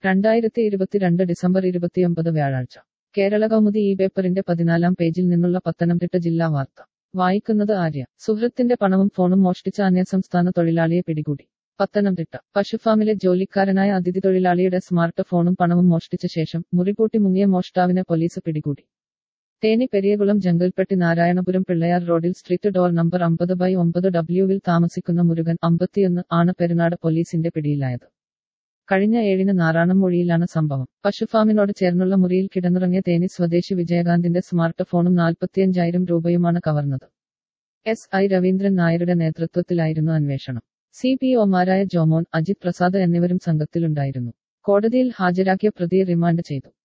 രണ്ടായിരത്തി ഇരുപത്തിരണ്ട് ഡിസംബർ ഇരുപത്തിയൊമ്പത് വ്യാഴാഴ്ച കേരള കൗമുദി ഈ പേപ്പറിന്റെ പതിനാലാം പേജിൽ നിന്നുള്ള പത്തനംതിട്ട ജില്ലാ വാർത്ത വായിക്കുന്നത് ആര്യ സുഹൃത്തിന്റെ പണവും ഫോണും മോഷ്ടിച്ച അന്യസംസ്ഥാന തൊഴിലാളിയെ പിടികൂടി പത്തനംതിട്ട പശുഫാമിലെ ജോലിക്കാരനായ അതിഥി തൊഴിലാളിയുടെ സ്മാർട്ട് ഫോണും പണവും മോഷ്ടിച്ച ശേഷം മുറിപൂട്ടി മുങ്ങിയ മോഷ്ടാവിനെ പോലീസ് പിടികൂടി തേനി പെരിയകുളം ജംഗൽപ്പെട്ടി നാരായണപുരം പിള്ളയാർ റോഡിൽ സ്ട്രീറ്റ് ഡോർ നമ്പർ അമ്പത് ബൈ ഒമ്പത് ഡബ്ല്യുവിൽ താമസിക്കുന്ന മുരുകൻ അമ്പത്തിയൊന്ന് ആണ് പെരുന്നാട് പോലീസിന്റെ പിടിയിലായത് കഴിഞ്ഞ ഏഴിന് നാറാണംമൊഴിയിലാണ് സംഭവം പശുഫാമിനോട് ചേർന്നുള്ള മുറിയിൽ കിടന്നുറങ്ങിയ തേനി സ്വദേശി വിജയകാന്തിന്റെ സ്മാർട്ട് ഫോണും നാൽപ്പത്തിയഞ്ചായിരം രൂപയുമാണ് കവർന്നത് എസ് ഐ രവീന്ദ്രൻ നായരുടെ നേതൃത്വത്തിലായിരുന്നു അന്വേഷണം സി പി ഒമാരായ ജോമോൻ അജിത് പ്രസാദ് എന്നിവരും സംഘത്തിലുണ്ടായിരുന്നു കോടതിയിൽ ഹാജരാക്കിയ പ്രതിയെ റിമാൻഡ് ചെയ്തു